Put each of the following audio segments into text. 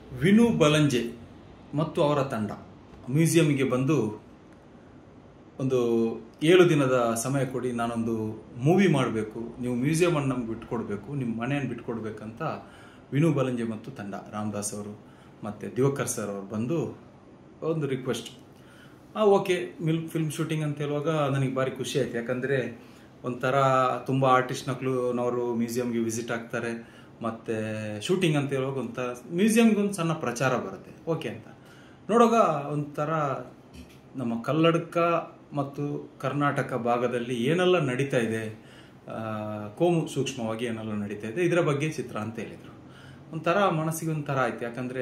ವಿನು ಬಲಂಜೆ ಮತ್ತು ಅವರ ತಂಡ ಮ್ಯೂಸಿಯಂಗೆ ಬಂದು ಒಂದು ಏಳು ದಿನದ ಸಮಯ ಕೊಡಿ ನಾನೊಂದು ಮೂವಿ ಮಾಡಬೇಕು ನೀವು ಮ್ಯೂಸಿಯಮನ್ನು ನಮ್ಗೆ ಬಿಟ್ಕೊಡ್ಬೇಕು ನಿಮ್ಮ ಮನೆಯನ್ನು ಬಿಟ್ಕೊಡ್ಬೇಕಂತ ವಿನು ಬಲಂಜೆ ಮತ್ತು ತಂಡ ರಾಮದಾಸ್ ಅವರು ಮತ್ತು ದಿವಕರ್ ಸರ್ ಅವರು ಬಂದು ಒಂದು ರಿಕ್ವೆಸ್ಟ್ ಆ ಓಕೆ ಮಿಲ್ ಫಿಲ್ಮ್ ಶೂಟಿಂಗ್ ಅಂತ ಹೇಳುವಾಗ ನನಗೆ ಭಾರಿ ಖುಷಿ ಆಯ್ತು ಯಾಕಂದರೆ ಒಂಥರ ತುಂಬ ಆರ್ಟಿಸ್ಟ್ ನವರು ಮ್ಯೂಸಿಯಂಗೆ ವಿಸಿಟ್ ಆಗ್ತಾರೆ ಮತ್ತು ಶೂಟಿಂಗ್ ಅಂತ ಹೇಳುವಾಗ ಒಂಥರ ಮ್ಯೂಸಿಯಂಗೆ ಒಂದು ಸಣ್ಣ ಪ್ರಚಾರ ಬರುತ್ತೆ ಓಕೆ ಅಂತ ನೋಡುವಾಗ ಒಂಥರ ನಮ್ಮ ಕಲ್ಲಡ್ಕ ಮತ್ತು ಕರ್ನಾಟಕ ಭಾಗದಲ್ಲಿ ಏನೆಲ್ಲ ನಡೀತಾ ಇದೆ ಆ, ಕೋಮು ಸೂಕ್ಷ್ಮವಾಗಿ ಏನೆಲ್ಲ ನಡೀತಾ ಇದೆ ಇದರ ಬಗ್ಗೆ ಚಿತ್ರ ಅಂತ ಹೇಳಿದರು ಒಂಥರ ಮನಸ್ಸಿಗೆ ಒಂಥರ ಆಯ್ತು ಯಾಕಂದರೆ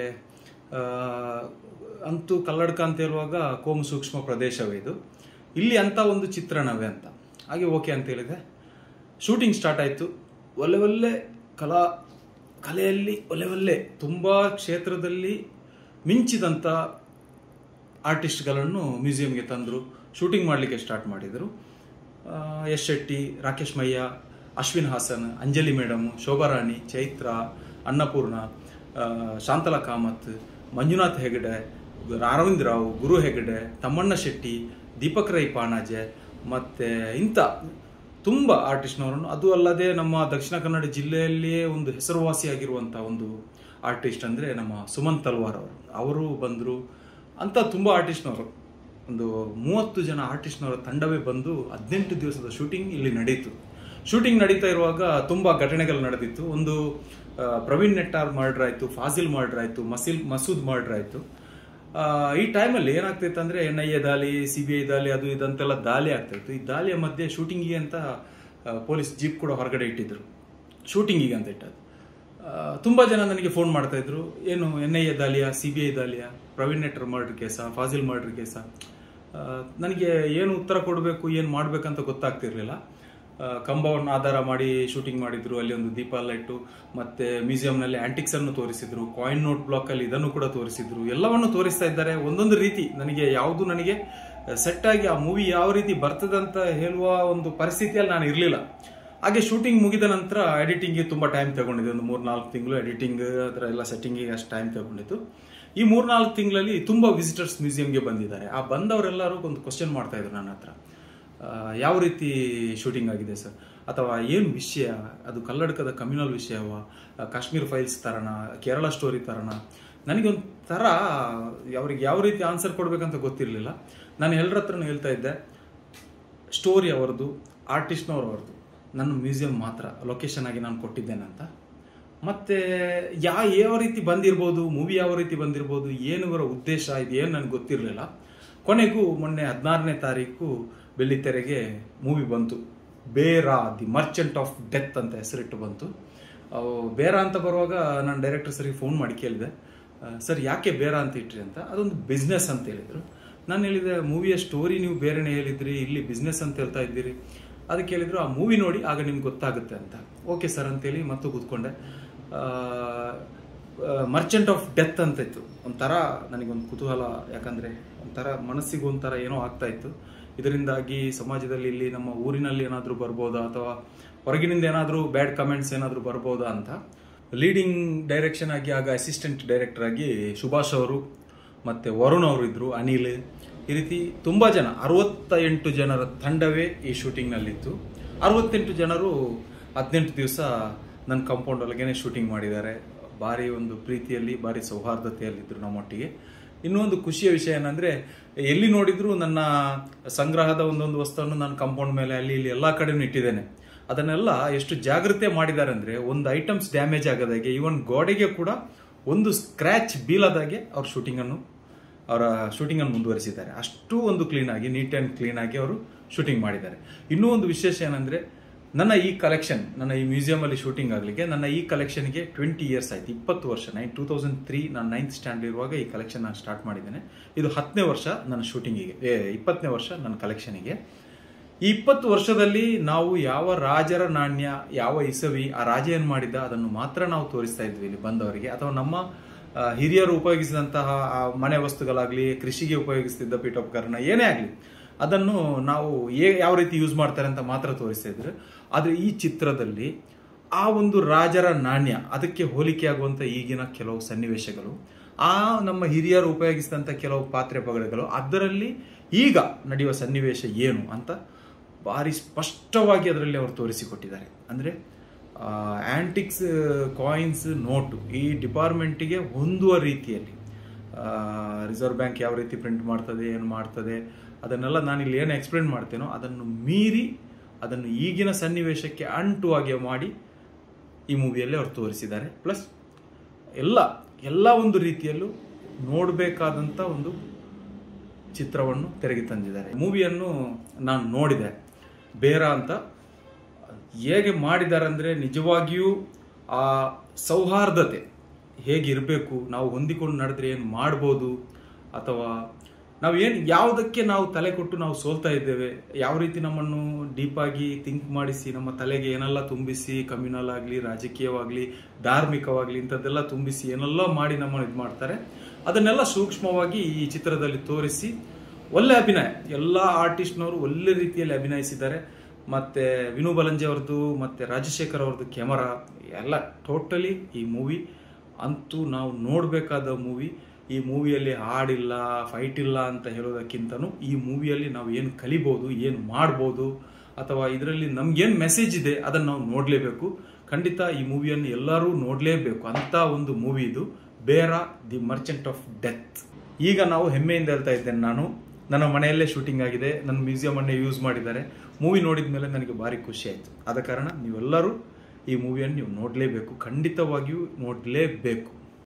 ಅಂತೂ ಕಲ್ಲಡ್ಕ ಅಂತ ಹೇಳುವಾಗ ಕೋಮು ಸೂಕ್ಷ್ಮ ಪ್ರದೇಶವೇ ಇದು ಇಲ್ಲಿ ಅಂತ ಒಂದು ಚಿತ್ರಣವೇ ಅಂತ ಹಾಗೆ ಓಕೆ ಅಂತ ಹೇಳಿದೆ ಶೂಟಿಂಗ್ ಸ್ಟಾರ್ಟ್ ಆಯಿತು ಒಳ್ಳೆ ಒಳ್ಳೆ ಕಲಾ ಕಲೆಯಲ್ಲಿ ಒಳ್ಳೆ ಒಳ್ಳೆ ತುಂಬ ಕ್ಷೇತ್ರದಲ್ಲಿ ಮಿಂಚಿದಂಥ ಆರ್ಟಿಸ್ಟ್ಗಳನ್ನು ಮ್ಯೂಸಿಯಂಗೆ ತಂದರು ಶೂಟಿಂಗ್ ಮಾಡಲಿಕ್ಕೆ ಸ್ಟಾರ್ಟ್ ಮಾಡಿದರು ಆ, ಯಶ್ ಶೆಟ್ಟಿ ರಾಕೇಶ್ ಮಯ್ಯ ಅಶ್ವಿನ್ ಹಾಸನ್ ಅಂಜಲಿ ಮೇಡಮ್ ಶೋಭಾರಾಣಿ ಚೈತ್ರ ಅನ್ನಪೂರ್ಣ ಆ, ಶಾಂತಲಾ ಕಾಮತ್ ಮಂಜುನಾಥ್ ಹೆಗಡೆ ಅರವಿಂದ್ ರಾವ್ ಗುರು ಹೆಗಡೆ ತಮ್ಮಣ್ಣ ಶೆಟ್ಟಿ ದೀಪಕ್ ರೈ ಪಾಣಾಜೆ ಮತ್ತು ಇಂಥ ತುಂಬ ಆರ್ಟಿಸ್ಟ್ನವರನ್ನು ಅದು ಅಲ್ಲದೆ ನಮ್ಮ ದಕ್ಷಿಣ ಕನ್ನಡ ಜಿಲ್ಲೆಯಲ್ಲಿಯೇ ಒಂದು ಹೆಸರುವಾಸಿಯಾಗಿರುವಂಥ ಒಂದು ಆರ್ಟಿಸ್ಟ್ ಅಂದರೆ ನಮ್ಮ ಸುಮಂತ್ ತಲ್ವಾರ್ ಅವರು ಅವರು ಬಂದರು ಅಂತ ತುಂಬ ಆರ್ಟಿಸ್ಟ್ನವರು ಒಂದು ಮೂವತ್ತು ಜನ ಆರ್ಟಿಸ್ಟ್ನವರ ತಂಡವೇ ಬಂದು ಹದಿನೆಂಟು ದಿವಸದ ಶೂಟಿಂಗ್ ಇಲ್ಲಿ ನಡೀತು ಶೂಟಿಂಗ್ ನಡೀತಾ ಇರುವಾಗ ತುಂಬ ಘಟನೆಗಳು ನಡೆದಿತ್ತು ಒಂದು ಆ, ಪ್ರವೀಣ್ ನೆಟ್ಟಾರ್ ಮರ್ಡರ್ ಆಯಿತು ಫಾಜಿಲ್ ಮರ್ಡರ್ ಆಯಿತು ಮಸೀಲ್ ಮಸೂದ್ ಮರ್ಡರ್ ಆಯಿತು ಆ, ಈ ಟೈಮಲ್ಲಿ ಏನಾಗ್ತಿತ್ತು ಅಂದರೆ ಎನ್ ಐ ಎ ದಾಳಿ ಸಿ ಬಿ ಐ ದಾಳಿ ಅದು ಇದಂತೆಲ್ಲ ದಾಳಿ ಆಗ್ತಾಯಿತ್ತು ಈ ದಾಳಿಯ ಮಧ್ಯೆ ಶೂಟಿಂಗಿಗೆ ಅಂತ ಆ, ಪೊಲೀಸ್ ಜೀಪ್ ಕೂಡ ಹೊರಗಡೆ ಇಟ್ಟಿದ್ರು ಶೂಟಿಂಗಿಗೆ ಅಂತ ಇಟ್ಟದ್ದು ಆ, ತುಂಬ ಜನ ನನಗೆ ಫೋನ್ ಮಾಡ್ತಾ ಇದ್ರು ಏನು ಎನ್ ಐ ಎ ದಾಳಿಯ ಸಿ ಬಿ ಐ ದಾಳಿಯ ಪ್ರವೀಣ್ ನೆಟ್ಟರ್ ಮರ್ಡರ್ ಕೇಸ ಫಾಜಿಲ್ ಮರ್ಡರ್ ಕೇಸ ಆ, ನನಗೆ ಏನು ಉತ್ತರ ಕೊಡಬೇಕು ಏನು ಮಾಡಬೇಕಂತ ಗೊತ್ತಾಗ್ತಿರ್ಲಿಲ್ಲ ಆ, ಕಂಬವನ್ನು ಆಧಾರ ಮಾಡಿ ಶೂಟಿಂಗ್ ಮಾಡಿದ್ರು ಅಲ್ಲಿ ಒಂದು ದೀಪ ಎಲ್ಲ ಇಟ್ಟು ಮತ್ತೆ ಮ್ಯೂಸಿಯಂನಲ್ಲಿ ಆಂಟಿಕ್ಸ್ ಅನ್ನು ತೋರಿಸಿದ್ರು ಕಾಯಿನ್ ನೋಟ್ ಬ್ಲಾಕ್ ಅಲ್ಲಿ ಇದನ್ನು ಕೂಡ ತೋರಿಸಿದ್ರು ಎಲ್ಲವನ್ನು ತೋರಿಸ್ತಾ ಇದ್ದಾರೆ ಒಂದೊಂದು ರೀತಿ ನನಗೆ ಯಾವುದು ನನಗೆ ಸೆಟ್ ಆಗಿ ಆ ಮೂವಿ ಯಾವ ರೀತಿ ಬರ್ತದಂತ ಹೇಳುವ ಒಂದು ಪರಿಸ್ಥಿತಿಯಲ್ಲಿ ನಾನು ಇರಲಿಲ್ಲ ಹಾಗೆ ಶೂಟಿಂಗ್ ಮುಗಿದ ನಂತರ ಎಡಿಟಿಂಗ್ಗೆ ತುಂಬ ಟೈಮ್ ತಗೊಂಡಿದೆ ಒಂದು ಮೂರು ನಾಲ್ಕು ತಿಂಗಳು ಎಡಿಟಿಂಗ್ ಅದರ ಎಲ್ಲ ಸೆಟ್ಟಿಂಗಿಗೆ ಅಷ್ಟು ಟೈಮ್ ತಗೊಂಡಿತ್ತು ಈ ಮೂರ್ನಾಲ್ಕು ತಿಂಗಳಲ್ಲಿ ತುಂಬ ವಿಸಿಟರ್ಸ್ ಮ್ಯೂಸಿಯಂಗೆ ಬಂದಿದ್ದಾರೆ ಆ ಬಂದವರೆಲ್ಲರೂ ಒಂದು ಕ್ವಶನ್ ಮಾಡ್ತಾ ಇದ್ರು ನನ್ನ ಹತ್ರ ಆ, ಯಾವ ರೀತಿ ಶೂಟಿಂಗ್ ಆಗಿದೆ ಸರ್ ಅಥವಾ ಏನು ವಿಷಯ ಅದು ಕಲ್ಲಡ್ಕದ ಕಮ್ಯುನಲ್ ವಿಷಯವ ಆ, ಕಾಶ್ಮೀರ್ ಫೈಲ್ಸ್ ತರಣ ಕೇರಳ ಸ್ಟೋರಿ ತರಣ ನನಗೆ ಒಂಥರ ಅವ್ರಿಗೆ ಯಾವ ರೀತಿ ಆನ್ಸರ್ ಕೊಡ್ಬೇಕಂತ ಗೊತ್ತಿರಲಿಲ್ಲ ನಾನು ಎಲ್ಲರ ಹತ್ರನೂ ಹೇಳ್ತಾ ಇದ್ದೆ ಸ್ಟೋರಿ ಅವರದು ಆರ್ಟಿಸ್ಟ್ನವ್ರವ್ರದ್ದು ನನ್ನ ಮ್ಯೂಸಿಯಂ ಮಾತ್ರ ಲೊಕೇಶನ್ ಆಗಿ ನಾನು ಕೊಟ್ಟಿದ್ದೇನೆ ಅಂತ ಮತ್ತೆ ಯಾ ಯಾವ ರೀತಿ ಬಂದಿರ್ಬೋದು ಮೂವಿ ಯಾವ ರೀತಿ ಬಂದಿರ್ಬೋದು ಏನು ಇವರ ಉದ್ದೇಶ ಇದು ಏನು ನನಗೆ ಗೊತ್ತಿರಲಿಲ್ಲ ಕೊನೆಗೂ ಮೊನ್ನೆ ಹದಿನಾರನೇ ತಾರೀಕು ಬೆಳ್ಳಿತೆರೆಗೆ ಮೂವಿ ಬಂತು Bera the merchant of death ಅಂತ ಹೆಸರಿಟ್ಟು ಬಂತು ಅವು ಬೇರ ಅಂತ ಬರುವಾಗ ನಾನು ಡೈರೆಕ್ಟರ್ ಸರಿಗೆ ಫೋನ್ ಮಾಡಿ ಕೇಳಿದೆ ಸರ್ ಯಾಕೆ ಬೇರ ಅಂತ ಇಟ್ರಿ ಅಂತ ಅದೊಂದು ಬಿಸ್ನೆಸ್ ಅಂತ ಹೇಳಿದರು ನಾನು ಹೇಳಿದೆ ಮೂವಿಯ ಸ್ಟೋರಿ ನೀವು ಬೇರೆನೇ ಹೇಳಿದ್ರಿ ಇಲ್ಲಿ ಬಿಸ್ನೆಸ್ ಅಂತ ಹೇಳ್ತಾ ಇದ್ದೀರಿ ಅದಕ್ಕೆ ಹೇಳಿದ್ರು ಆ ಮೂವಿ ನೋಡಿ ಆಗ ನಿಮ್ಗೆ ಗೊತ್ತಾಗುತ್ತೆ ಅಂತ ಓಕೆ ಸರ್ ಅಂತೇಳಿ ಮತ್ತು ಕೂತ್ಕೊಂಡೆ ಮರ್ಚೆಂಟ್ ಆಫ್ ಡೆತ್ ಅಂತ ಇತ್ತು ಒಂಥರ ನನಗೊಂದು ಕುತೂಹಲ ಯಾಕಂದರೆ ಒಂಥರ ಮನಸ್ಸಿಗೆ ಒಂಥರ ಏನೋ ಆಗ್ತಾ ಇತ್ತು ಇದರಿಂದಾಗಿ ಸಮಾಜದಲ್ಲಿ ಇಲ್ಲಿ ನಮ್ಮ ಊರಿನಲ್ಲಿ ಏನಾದರೂ ಬರ್ಬೋದಾ ಅಥವಾ ಹೊರಗಿನಿಂದ ಏನಾದರೂ ಬ್ಯಾಡ್ ಕಮೆಂಟ್ಸ್ ಏನಾದರೂ ಬರ್ಬೋದಾ ಅಂತ ಲೀಡಿಂಗ್ ಡೈರೆಕ್ಷನ್ ಆಗಿ ಆಗ ಅಸಿಸ್ಟೆಂಟ್ ಡೈರೆಕ್ಟರ್ ಆಗಿ ಸುಭಾಷ್ ಅವರು ಮತ್ತು ವರುಣ್ ಅವರು ಇದ್ದರು ಅನಿಲ್ ಈ ರೀತಿ ತುಂಬ ಜನ ಅರವತ್ತ ಎಂಟು ಜನರ ತಂಡವೇ ಈ ಶೂಟಿಂಗ್ನಲ್ಲಿತ್ತು ಅರವತ್ತೆಂಟು ಜನರು ಹದಿನೆಂಟು ದಿವಸ ನನ್ನ ಕಾಂಪೌಂಡ್ ಒಳಗೇನೆ ಶೂಟಿಂಗ್ ಮಾಡಿದ್ದಾರೆ ಭಾರಿ ಒಂದು ಪ್ರೀತಿಯಲ್ಲಿ ಭಾರಿ ಸೌಹಾರ್ದತೆಯಲ್ಲಿದ್ದರು ನಮ್ಮೊಟ್ಟಿಗೆ ಇನ್ನೂ ಒಂದು ಖುಷಿಯ ವಿಷಯ ಏನಂದರೆ ಎಲ್ಲಿ ನೋಡಿದರೂ ನನ್ನ ಸಂಗ್ರಹದ ಒಂದೊಂದು ವಸ್ತುವನ್ನು ನಾನು ಕಾಂಪೌಂಡ್ ಮೇಲೆ ಅಲ್ಲಿ ಇಲ್ಲಿ ಎಲ್ಲ ಕಡೆನೂ ಇಟ್ಟಿದ್ದೇನೆ ಅದನ್ನೆಲ್ಲ ಎಷ್ಟು ಜಾಗ್ರತೆ ಮಾಡಿದ್ದಾರೆ ಅಂದರೆ ಒಂದು ಐಟಮ್ಸ್ ಡ್ಯಾಮೇಜ್ ಆಗದಾಗೆ ಈವನ್ ಗೋಡೆಗೆ ಕೂಡ ಒಂದು ಸ್ಕ್ರ್ಯಾಚ್ ಬೀಳದಾಗೆ ಅವ್ರ ಶೂಟಿಂಗನ್ನು ಅವರ ಶೂಟಿಂಗನ್ನು ಮುಂದುವರಿಸಿದ್ದಾರೆ ಅಷ್ಟು ಒಂದು ಕ್ಲೀನಾಗಿ ನೀಟ್ ಆ್ಯಂಡ್ ಕ್ಲೀನಾಗಿ ಅವರು ಶೂಟಿಂಗ್ ಮಾಡಿದ್ದಾರೆ ಇನ್ನೂ ಒಂದು ವಿಶೇಷ ಏನಂದರೆ ನನ್ನ ಈ ಕಲೆಕ್ಷನ್ ನನ್ನ ಈ ಮ್ಯೂಸಿಯಮಲ್ಲಿ ಶೂಟಿಂಗ್ ಆಗಲಿಕ್ಕೆ ನನ್ನ ಈ ಕಲೆಕ್ಷನ್ಗೆ ಟ್ವೆಂಟಿ ಇಯರ್ಸ್ ಆಯ್ತು ಇಪ್ಪತ್ತು ವರ್ಷ ನೈನ್ ಟೂ ತೌಸಂಡ್ ತ್ರೀ ನಾನು ನೈನ್ತ್ ಸ್ಟ್ಯಾಂಡರ್ಡ್ ಇರುವಾಗ ಈ ಕಲೆಕ್ಷನ್ ನಾನು ಸ್ಟಾರ್ಟ್ ಮಾಡಿದ್ದೇನೆ ಇದು ಹತ್ತನೇ ವರ್ಷ ನನ್ನ ಶೂಟಿಂಗಿಗೆ ಏ, ಇಪ್ಪತ್ತನೇ ವರ್ಷ ನನ್ನ ಕಲೆಕ್ಷನಿಗೆ ಈ ಇಪ್ಪತ್ತು ವರ್ಷದಲ್ಲಿ ನಾವು ಯಾವ ರಾಜರ ನಾಣ್ಯ ಯಾವ ಇಸವಿ ಆ ರಾಜ ಏನು ಮಾಡಿದ್ದ ಅದನ್ನು ಮಾತ್ರ ನಾವು ತೋರಿಸ್ತಾ ಇದ್ವಿ ಇಲ್ಲಿ ಬಂದವರಿಗೆ ಅಥವಾ ನಮ್ಮ ಆ, ಹಿರಿಯರು ಉಪಯೋಗಿಸಿದಂತಹ ಆ ಮನೆ ವಸ್ತುಗಳಾಗಲಿ ಕೃಷಿಗೆ ಉಪಯೋಗಿಸ್ತಿದ್ದ ಪೀಠೋಪಕರಣ ಏನೇ ಆಗಲಿ ಅದನ್ನು ನಾವು ಏ ಯಾವ ರೀತಿ ಯೂಸ್ ಮಾಡ್ತಾರೆ ಅಂತ ಮಾತ್ರ ತೋರಿಸ್ತಾ ಇದ್ರು ಆದರೆ ಈ ಚಿತ್ರದಲ್ಲಿ ಆ ಒಂದು ರಾಜರ ನಾಣ್ಯ ಅದಕ್ಕೆ ಹೋಲಿಕೆ ಆಗುವಂಥ ಈಗಿನ ಕೆಲವು ಸನ್ನಿವೇಶಗಳು ಆ ನಮ್ಮ ಹಿರಿಯರು ಉಪಯೋಗಿಸಿದಂಥ ಕೆಲವು ಪಾತ್ರೆ ಪಗಡೆಗಳು ಅದರಲ್ಲಿ ಈಗ ನಡೆಯುವ ಸನ್ನಿವೇಶ ಏನು ಅಂತ ಭಾರಿ ಸ್ಪಷ್ಟವಾಗಿ ಅದರಲ್ಲಿ ಅವರು ತೋರಿಸಿಕೊಟ್ಟಿದ್ದಾರೆ ಅಂದರೆ ಆ್ಯಂಟಿಕ್ಸ್ ಕಾಯಿನ್ಸ್ ನೋಟು ಈ ಡಿಪಾರ್ಟ್ಮೆಂಟಿಗೆ ಹೊಂದುವ ರೀತಿಯಲ್ಲಿ ರಿಸರ್ವ್ ಬ್ಯಾಂಕ್ ಯಾವ ರೀತಿ ಪ್ರಿಂಟ್ ಮಾಡ್ತದೆ ಏನು ಮಾಡ್ತದೆ ಅದನ್ನೆಲ್ಲ ನಾನು ಇಲ್ಲಿ ಏನು ಎಕ್ಸ್ಪ್ಲೇನ್ ಮಾಡ್ತೇನೋ ಅದನ್ನು ಮೀರಿ ಅದನ್ನು ಈಗಿನ ಸನ್ನಿವೇಶಕ್ಕೆ ಅಂಟುವಾಗೆ ಮಾಡಿ ಈ ಮೂವಿಯಲ್ಲಿ ಅವರು ತೋರಿಸಿದ್ದಾರೆ ಪ್ಲಸ್ ಎಲ್ಲ ಎಲ್ಲ ಒಂದು ರೀತಿಯಲ್ಲೂ ನೋಡಬೇಕಾದಂಥ ಒಂದು ಚಿತ್ರವನ್ನು ತೆರೆಗೆ ತಂದಿದ್ದಾರೆ ಮೂವಿಯನ್ನು ನಾನು ನೋಡಿದೆ ಬೇರ ಅಂತ ಹೇಗೆ ಮಾಡಿದ್ದಾರೆ ಅಂದರೆ ನಿಜವಾಗಿಯೂ ಆ ಸೌಹಾರ್ದತೆ ಹೇಗಿರಬೇಕು ನಾವು ಹೊಂದಿಕೊಂಡು ನಡೆದ್ರೆ ಏನು ಮಾಡ್ಬೋದು ಅಥವಾ ನಾವು ಏನು ಯಾವುದಕ್ಕೆ ನಾವು ತಲೆ ಕೊಟ್ಟು ನಾವು ಸೋಲ್ತಾ ಇದ್ದೇವೆ ಯಾವ ರೀತಿ ನಮ್ಮನ್ನು ಡೀಪಾಗಿ ಥಿಂಕ್ ಮಾಡಿಸಿ ನಮ್ಮ ತಲೆಗೆ ಏನೆಲ್ಲ ತುಂಬಿಸಿ ಕಮ್ಯುನಲ್ ಆಗಲಿ ರಾಜಕೀಯವಾಗಲಿ ಧಾರ್ಮಿಕವಾಗಲಿ ಇಂಥದ್ದೆಲ್ಲ ತುಂಬಿಸಿ ಏನೆಲ್ಲ ಮಾಡಿ ನಮ್ಮನ್ನು ಇದು ಮಾಡ್ತಾರೆ ಅದನ್ನೆಲ್ಲ ಸೂಕ್ಷ್ಮವಾಗಿ ಈ ಚಿತ್ರದಲ್ಲಿ ತೋರಿಸಿ ಒಳ್ಳೆ ಅಭಿನಯ ಎಲ್ಲ ಆರ್ಟಿಸ್ಟ್ನವರು ಒಳ್ಳೆ ರೀತಿಯಲ್ಲಿ ಅಭಿನಯಿಸಿದ್ದಾರೆ ಮತ್ತೆ ವಿನು ಬಲಂಜಿ ಅವ್ರದ್ದು ಮತ್ತೆ ರಾಜಶೇಖರ್ ಅವ್ರದ್ದು ಕ್ಯಾಮರಾ ಎಲ್ಲ ಟೋಟಲಿ ಈ ಮೂವಿ ಅಂತೂ ನಾವು ನೋಡಬೇಕಾದ ಮೂವಿ ಈ ಮೂವಿಯಲ್ಲಿ ಹಾಡಿಲ್ಲ ಫೈಟ್ ಇಲ್ಲ ಅಂತ ಹೇಳೋದಕ್ಕಿಂತನೂ ಈ ಮೂವಿಯಲ್ಲಿ ನಾವು ಏನು ಕಲಿಬೋದು ಏನು ಮಾಡ್ಬೋದು ಅಥವಾ ಇದರಲ್ಲಿ ನಮ್ಗೇನು ಮೆಸೇಜ್ ಇದೆ ಅದನ್ನು ನಾವು ನೋಡಲೇಬೇಕು ಖಂಡಿತ ಈ ಮೂವಿಯನ್ನು ಎಲ್ಲರೂ ನೋಡಲೇಬೇಕು ಅಂತ ಒಂದು ಮೂವಿ ಇದು Bera the merchant of death ಈಗ ನಾವು ಹೆಮ್ಮೆಯಿಂದ ಹೇಳ್ತಾ ಇದ್ದೇನೆ ನಾನು ನನ್ನ ಮನೆಯಲ್ಲೇ ಶೂಟಿಂಗ್ ಆಗಿದೆ ನನ್ನ ಮ್ಯೂಸಿಯಮನ್ನೇ ಯೂಸ್ ಮಾಡಿದ್ದಾರೆ ಮೂವಿ ನೋಡಿದ ಮೇಲೆ ನನಗೆ ಭಾರಿ ಖುಷಿ ಆಯಿತು ಆದ ಕಾರಣ ನೀವೆಲ್ಲರೂ ಈ ಮೂವಿಯನ್ನು ನೀವು ನೋಡಲೇಬೇಕು ಖಂಡಿತವಾಗಿಯೂ ನೋಡಲೇಬೇಕು